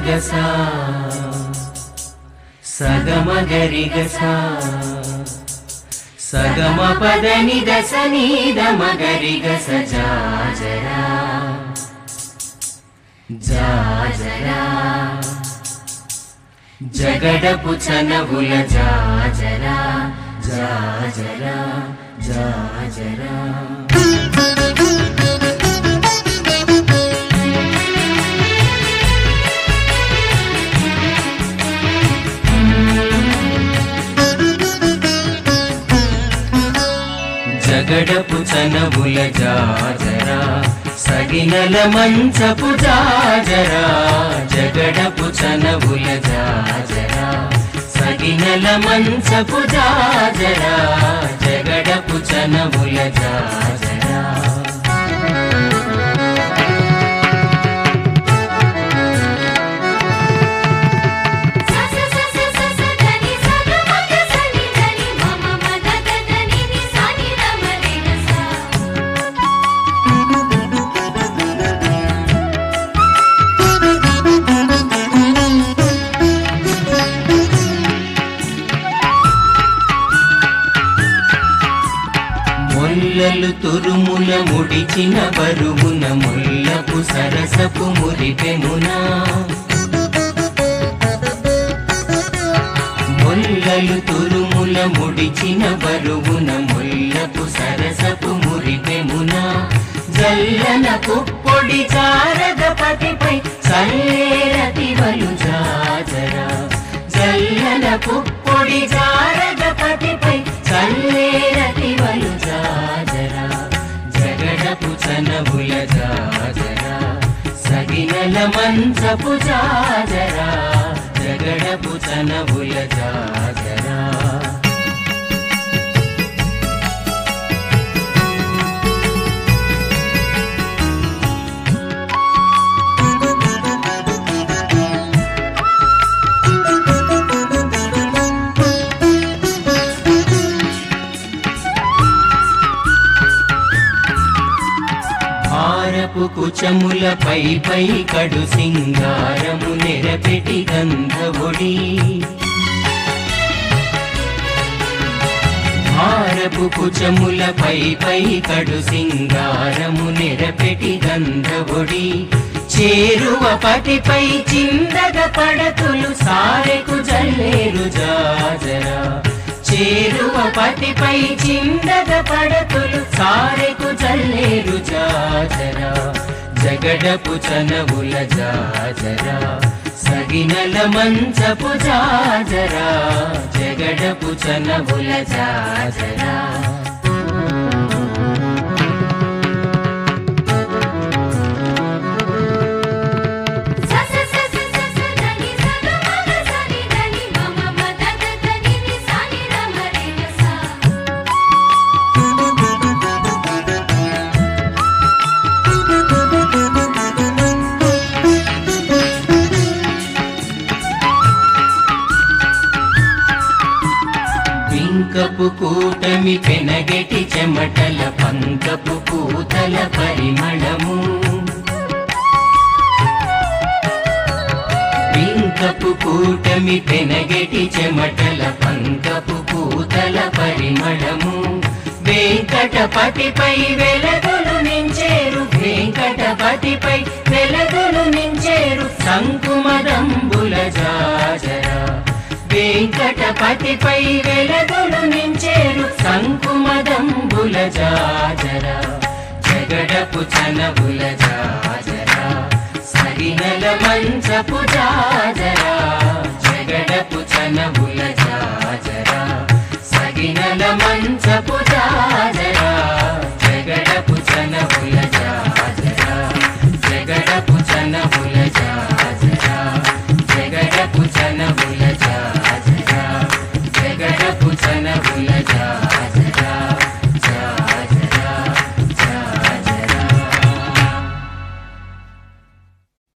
మగస సగమ గరి గస సగమ పదని దశ నీద మగరి గస జాజరా జాజరా జగడపు చనవుల జాజరా జాజరా జాజరా జగడపు చనవుల జాజరా సగినల మంచపు జాజరా జగడపు చనవుల జాజరా సగినల మంచపు జాజరా జగడపు చనవుల జాజరా స స స స స స దని స గ మ గ స ని దని మ మ మ ద ద ద ని ని స ని ర మ రి గ స ముల్లలు తురుముల ముడిచిన బరువున ముల్లపు సరసపు మురిపెమునా ముల్లలు తురుముల ముడిచిన బరువున ముల్లపు సరసపు మురిపెమునా జల్లన పుప్పొడి చారద పతిపై చల్లేరతి వలు జాజరా జల్లన పుప్పొడి చారద పతిపై చల్లేరతి వలు జాజరా జగడపు చనబుల జాజరా సగినల మంచపు జాజరా జగడపు చనబుల జాజరా హారపు కుచముల పై పై కడు సింగారము నెరపెటి గంధవుడి హారపు కుచముల పై పై కడు సింగారము నెరపెటి గంధవుడి చేరువ పటిపై చిందగ పడతులు సారెకు జల్లేరు జాజరా చేరువ పటిపై చిందగ పడతులు సారెకు జల్లేరు జాజరా జగడపు చనవుల జాజరా సగినల మంచపు జాజరా జగడపు చనవుల జాజరా స స స స స స దని స గ మ గ స ని దని మ మ మ ద ద ద ని ని స ని ర మ రి గ స పింకపు కూటమి పెనగెటి చెమటల పంకపు పూతల పరిమళము పింకపు కూటమి పెనగెటి చెమటల పంకపు పూతల పరిమళము వెంకటపతిపై వెలగొలు నించేరు వెంకటపతిపై వెలగొలు నించేరు సంకుమదంబుల జాజరా వెంకటపతిపై వెలగొలు నించేరు సంకుమదంబుల జాజరా జగడపు చనబుల జాజరా సరినల మంచపు జాజరా జగడపు చనబుల జాజరా సగినల మంచపు జాజరా జగడపు చనబుల